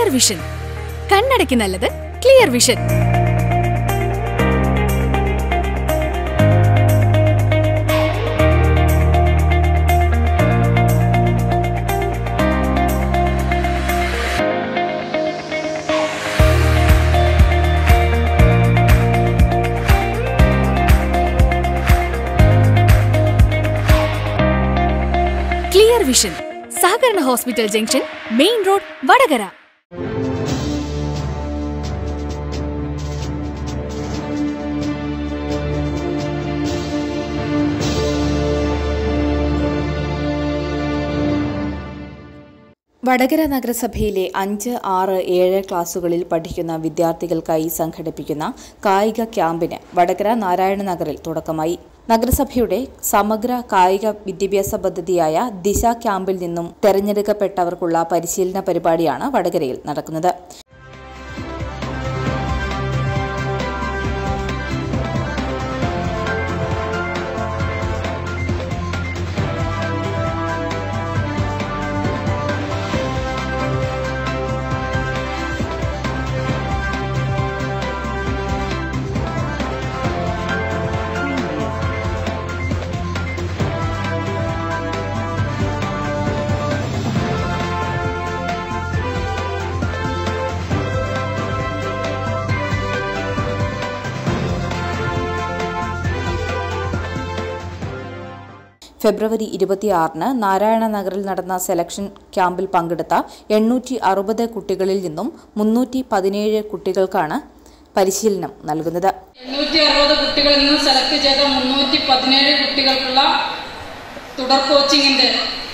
vision കണ്ണടയ്ക്ക് നല്ലത് clear vision clear vision സഹകരണ hospital junction main road Vadakara Vadakara നഗരസഭയിലെ അഞ്ച് ആറ് ഏഴ് ക്ലാസുകളിൽ പഠിക്കുന്ന വിദ്യാർത്ഥികൾക്കായി സംഘടിപ്പിക്കുന്ന കായിക ക്യാമ്പിന് വടകര നാരായണ നഗറിൽ തുടക്കമായി നഗരസഭയുടെ സമഗ്ര കായിക വിദ്യാഭ്യാസ പദ്ധതിയായ ദിശ ക്യാമ്പിൽ നിന്നും തെരഞ്ഞെടുക്കപ്പെട്ടവർക്കുള്ള പരിശീലന പരിപാടിയാണ് വടകരയിൽ നടക്കുന്നത് ഫെബ്രുവരി ഇരുപത്തിയാറിന് നാരായണ നഗറിൽ നടന്ന സെലക്ഷൻ ക്യാമ്പിൽ പങ്കെടുത്ത എണ്ണൂറ്റി അറുപത് കുട്ടികളിൽ നിന്നും മുന്നൂറ്റി പതിനേഴ് കുട്ടികൾക്കാണ് പരിശീലനം നൽകുന്നത് എണ്ണൂറ്റി അറുപത് കുട്ടികളിൽ നിന്ന് സെലക്ട് ചെയ്ത മുന്നൂറ്റി പതിനേഴ് കുട്ടികൾക്കുള്ള തുടർ കോച്ചിങ്ങിന്റെ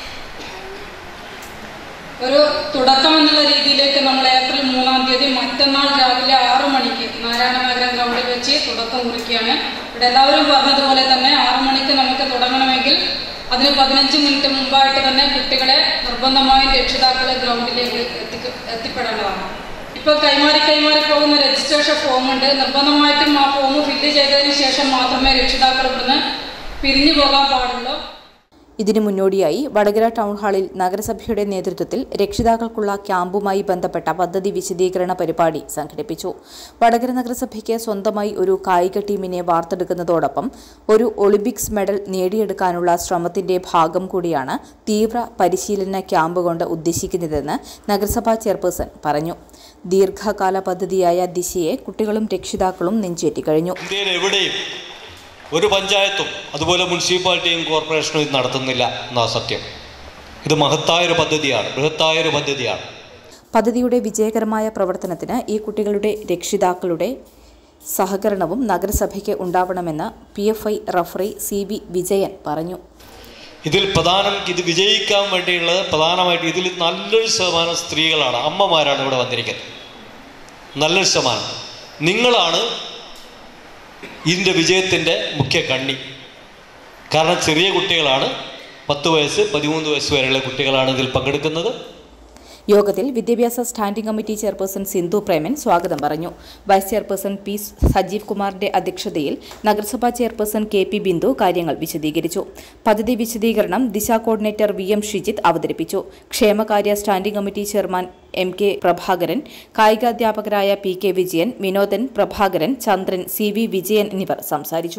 ഒരു തുടക്കം എന്നുള്ള രീതിയിലേക്ക് നമ്മൾ ഏപ്രിൽ മൂന്നാം തീയതി മറ്റന്നാൾ രാവിലെ ആറു മണിക്ക് നാരായണ നഗരം ഗ്രൗണ്ടിൽ വെച്ച് തുടക്കം കുറിക്കുകയാണ് ഇവിടെ എല്ലാവരും പറഞ്ഞതുപോലെ തന്നെ ആറു മണിക്ക് നമുക്ക് തുടങ്ങണമെങ്കിൽ അതിന് പതിനഞ്ച് മിനിറ്റ് മുമ്പായിട്ട് തന്നെ കുട്ടികളെ നിർബന്ധമായും രക്ഷിതാക്കളെ ഗ്രൗണ്ടിലേക്ക് എത്തിക്ക എത്തിപ്പെടേണ്ടതാണ് ഇപ്പൊ കൈമാറി കൈമാറി പോകുന്ന രജിസ്ട്രേഷൻ ഫോം ഉണ്ട് നിർബന്ധമായിട്ടും ആ ഫോം ഫില്ല് ചെയ്തതിന് ശേഷം മാത്രമേ രക്ഷിതാക്കൾ ഇവിടുന്ന് പിരിഞ്ഞു പോകാൻ പാടുള്ളൂ ഇതിനു മുന്നോടിയായി വടകര ടൗൺ ഹാളിൽ നഗരസഭയുടെ നേതൃത്വത്തിൽ രക്ഷിതാക്കൾക്കുള്ള ക്യാമ്പുമായി ബന്ധപ്പെട്ട പദ്ധതി വിശദീകരണ പരിപാടി സംഘടിപ്പിച്ചു വടകര നഗരസഭയ്ക്ക് സ്വന്തമായി ഒരു കായിക ടീമിനെ വാർത്തെടുക്കുന്നതോടൊപ്പം ഒരു ഒളിമ്പിക്സ് മെഡൽ നേടിയെടുക്കാനുള്ള ശ്രമത്തിന്റെ ഭാഗം കൂടിയാണ് തീവ്ര പരിശീലന ക്യാമ്പ് കൊണ്ട് ഉദ്ദേശിക്കുന്നതെന്ന് നഗരസഭാ ചെയർപേഴ്സൺ പറഞ്ഞു ദീർഘകാല പദ്ധതിയായ ദിശയെ കുട്ടികളും രക്ഷിതാക്കളും നെഞ്ചേറ്റിക്കഴിഞ്ഞു ഇന്ത്യയിൽ എവിടെയും ഒരു പഞ്ചായത്തും അതുപോലെ മുനിസിപ്പാലിറ്റിയും കോർപ്പറേഷനും ഇത് നടത്തുന്നില്ല എന്നാ സത്യം ഇത് മഹത്തായൊരു പദ്ധതിയാണ് ബൃഹത്തായൊരു പദ്ധതിയാണ് പദ്ധതിയുടെ വിജയകരമായ പ്രവർത്തനത്തിന് ഈ കുട്ടികളുടെ രക്ഷിതാക്കളുടെ സഹകരണവും നഗരസഭയ്ക്ക് ഉണ്ടാവണമെന്ന് P F I referee C B Vijayan പറഞ്ഞു ഇതിൽ പ്രധാനം ഇത് വിജയിക്കാൻ വേണ്ടിയുള്ളത് പ്രധാനമായിട്ട് ഇതിൽ നല്ലൊരു ശതമാനം സ്ത്രീകളാണ് അമ്മമാരാണ് ഇവിടെ വന്നിരിക്കുന്നത് നല്ലൊരു ശതമാനം നിങ്ങളാണ് ഇതിൻ്റെ വിജയത്തിൻ്റെ മുഖ്യ കണ്ണി കാരണം ചെറിയ കുട്ടികളാണ് പത്ത് വയസ്സ് പതിമൂന്ന് വയസ്സ് വരെയുള്ള കുട്ടികളാണ് ഇതിൽ പങ്കെടുക്കുന്നത് യോഗത്തിൽ വിദ്യാഭ്യാസ standing committee chairperson Sindhu Preman സ്വാഗതം പറഞ്ഞു വൈസ് ചെയർപേഴ്സൺ പി സജീവ് കുമാറിന്റെ അധ്യക്ഷതയിൽ നഗരസഭാ ചെയർപേഴ്സൺ കെ പി ബിന്ദു കാര്യങ്ങൾ വിശദീകരിച്ചു പദ്ധതി വിശദീകരണം ദിശ കോർഡിനേറ്റർ വി എം ഷിജിത്ത് അവതരിപ്പിച്ചു ക്ഷേമകാര്യ standing committee chairman M K Prabhakaran കായികാധ്യാപകരായ P K Vijayan Vinodan Prabhakaran Chandran C V Vijayan എന്നിവർ സംസാരിച്ചു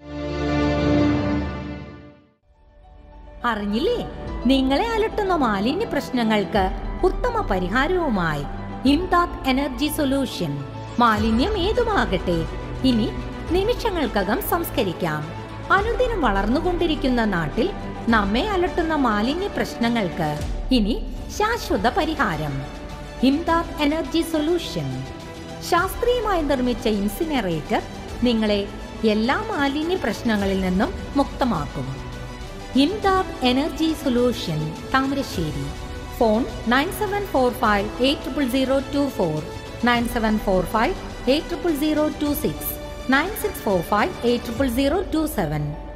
അറിഞ്ഞില്ലേ നിങ്ങളെ അലട്ടുന്ന മാലിന്യ പ്രശ്നങ്ങൾക്ക് ഉത്തമ പരിഹാരവുമായി ഇംദാദ് എനർജി സൊല്യൂഷൻ മാലിന്യം ഏതുമാകട്ടെ ഇനി നിമിഷങ്ങൾക്കകം സംസ്കരിക്കാം അനുദിനം വളർന്നുകൊണ്ടിരിക്കുന്ന നാട്ടിൽ നമ്മെ അലട്ടുന്ന മാലിന്യ പ്രശ്നങ്ങൾക്ക് ഇനി ശാശ്വത പരിഹാരം ഇംദാദ് എനർജി സൊല്യൂഷൻ ശാസ്ത്രീയമായി നിർമ്മിച്ച ഇൻസിനറേറ്റർ നിങ്ങളെ എല്ലാ മാലിന്യ പ്രശ്നങ്ങളിൽ നിന്നും മുക്തമാക്കും Imdad energy solution Thamarassery phone nine seven four five eight triple zero two four nine seven four five eight triple zero two six nine six four five eight triple zero two seven